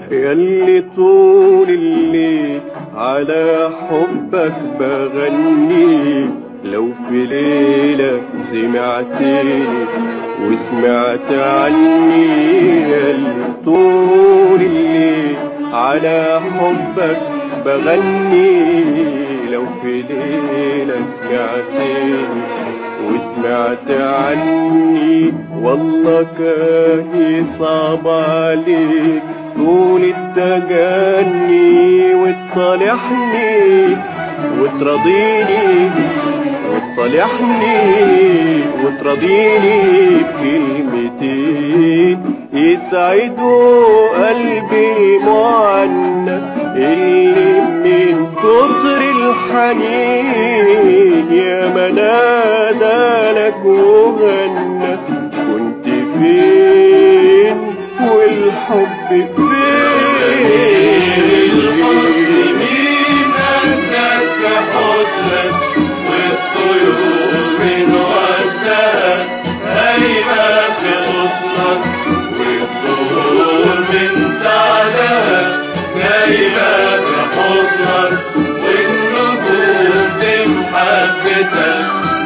ياللي طول الليل على حبك بغني لو في ليلة سمعتني وسمعت عني ياللي طول الليل على حبك بغني لو في ليلة سمعتني وسمعت عني والله كان يصعب عليك طول التجني وتصالحني وترضيني وتصالحني وترضيني بكلمتين يسعدوا قلبي المعنى اللي من كتر الحنين يا منادى لك وغنى كنت فين والحب فين المسلمين أنك حسنك والطيور من وردها هيئة في غصنك والطيور من سعدها هيئة في حضنك والنجوم بمحبتك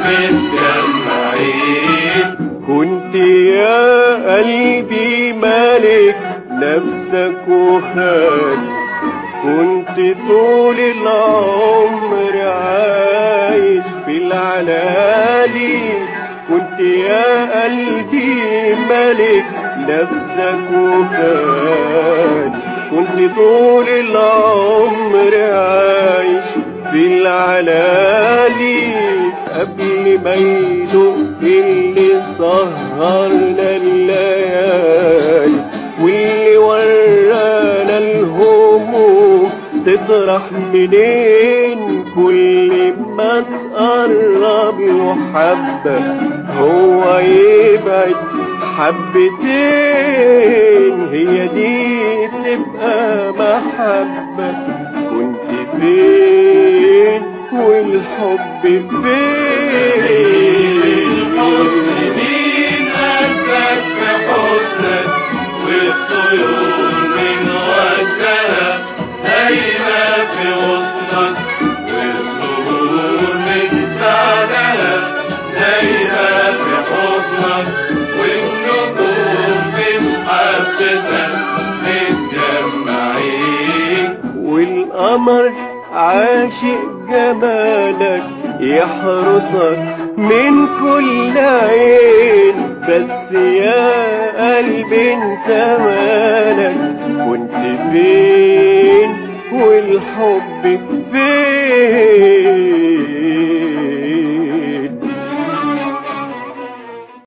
متجمعين كنت يا قلبي مالك نفسك وخالي كنت طول العمر عايش في العلالي كنت يا قلبي ملك نفسك وخالي كنت طول العمر عايش في العلالي قبل ما يدق اللي سهرنا الليالي واللي ورانا الهموم تطرح منين كل ما تقرب له حبة هو يبعد حبتين هي دي تبقى محبة كنت فين والحب فين المسلمين أنك بحسنك والطيور من وجهها هيئة في غصنك والزهور من سعدها هيئة في حضنك والنجوم بمحبتك متجمعين والقمر عاشق جمالك يحرسك من كل عين بس يا قلبي انت مالك كنت فين والحب فين